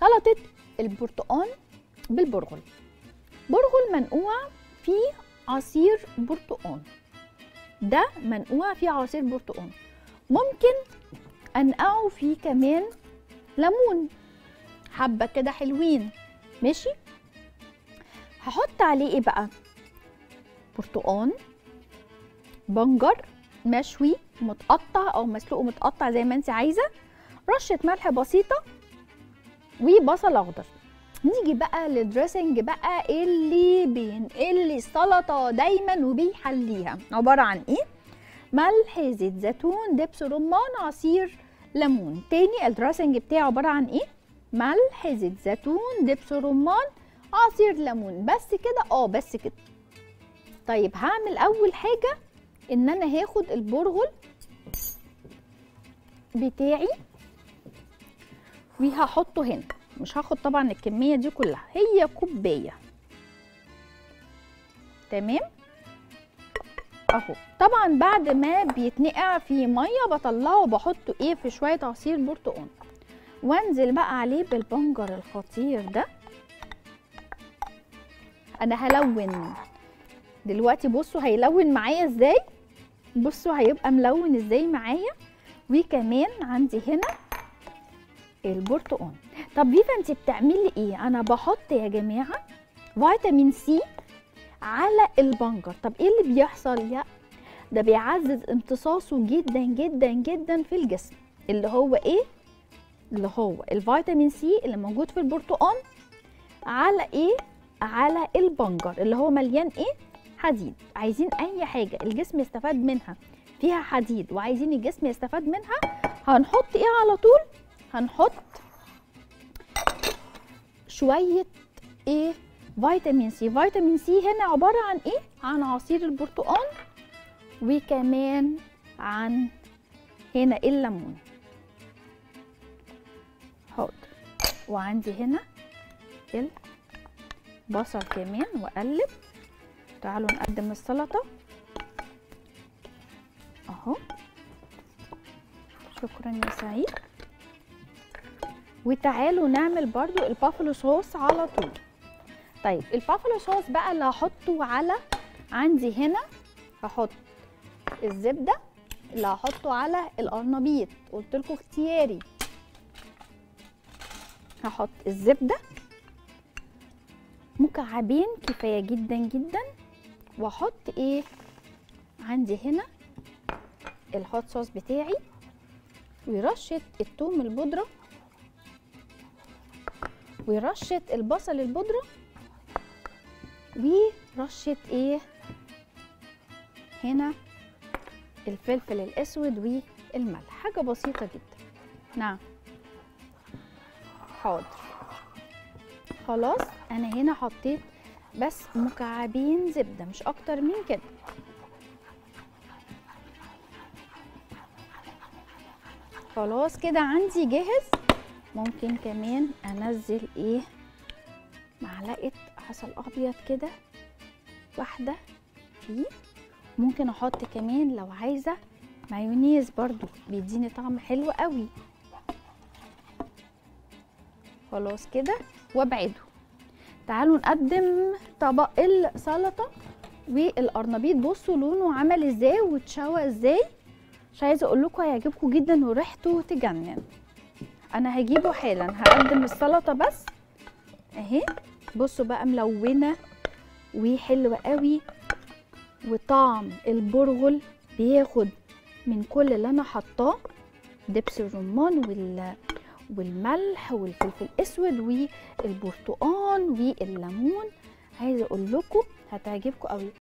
سلطه البرتقال بالبرغل برغل منقوع فيه عصير برتقال ده منقوع فيه عصير برتقال ممكن انقعه فيه كمان ليمون حبه كده حلوين ماشي هحط عليه ايه بقى برتقال بنجر مشوي متقطع او مسلوق متقطع زي ما انت عايزه رشه ملح بسيطه وبصل اخضر نيجي بقى للدريسنج بقى اللي بينقل لي السلطه دايما وبيحليها عباره عن ايه ملح زيت زيتون دبس رمان عصير ليمون تاني الدريسنج بتاعي عباره عن ايه ملح زيت زيتون دبس رمان عصير ليمون بس كده اه بس كده طيب هعمل اول حاجه ان انا هاخد البرغل بتاعي وهحطه هنا مش هاخد طبعا الكميه دي كلها هي كوبايه تمام اهو طبعا بعد ما بيتنقع في ميه بطلعه وبحطه ايه في شويه عصير برتقال وانزل بقى عليه بالبنجر الخطير ده انا هلون دلوقتي بصوا هيلون معايا ازاي بصوا هيبقى ملون ازاي معايا وكمان عندي هنا البرتقال طب فيفا انت بتعملي ايه انا بحط يا جماعه فيتامين سي على البنجر طب ايه اللي بيحصل يا ده بيعزز امتصاصه جدا جدا جدا في الجسم اللي هو ايه اللي هو الفيتامين سي اللي موجود في البرتقال على ايه على البنجر اللي هو مليان ايه حديد عايزين اي حاجه الجسم يستفاد منها فيها حديد وعايزين الجسم يستفاد منها هنحط ايه على طول هنحط شويه ايه فيتامين سي فيتامين سي هنا عباره عن ايه عن عصير البرتقال وكمان عن هنا الليمون حاضر وعندي هنا البصل كمان واقلب تعالوا نقدم السلطه اهو شكرا يا سعيد وتعالوا نعمل برضو البافلو صوص على طول طيب البافلو صوص بقى اللي هحطه على عندي هنا هحط الزبده اللي هحطه على القرنبيط قلت لكم اختياري هحط الزبده مكعبين كفايه جدا جدا واحط ايه عندي هنا الهوت صوص بتاعي ورشه الثوم البودره ورشه البصل البودره ورشه ايه هنا الفلفل الاسود والملح حاجه بسيطه جدا نعم حاضر خلاص انا هنا حطيت بس مكعبين زبده مش اكتر من كده خلاص كده عندي جاهز ممكن كمان انزل ايه معلقه عسل ابيض كده واحده فيه ممكن احط كمان لو عايزه مايونيز برضو بيديني طعم حلو قوي خلاص كده وابعده تعالوا نقدم طبق السلطه والقرنبيط بصوا لونه عمل ازاي واتشوى ازاي مش عايزه اقول لكم هيعجبكم جدا وريحته تجنن انا هجيبه حالا هقدم السلطه بس اهي بصوا بقى ملونه وحلوه قوي وطعم البرغل بياخد من كل اللي انا حطاه دبس الرمان وال والملح والفلفل الاسود والبرتقال والليمون عايزه اقول لكم هتعجبكم قوي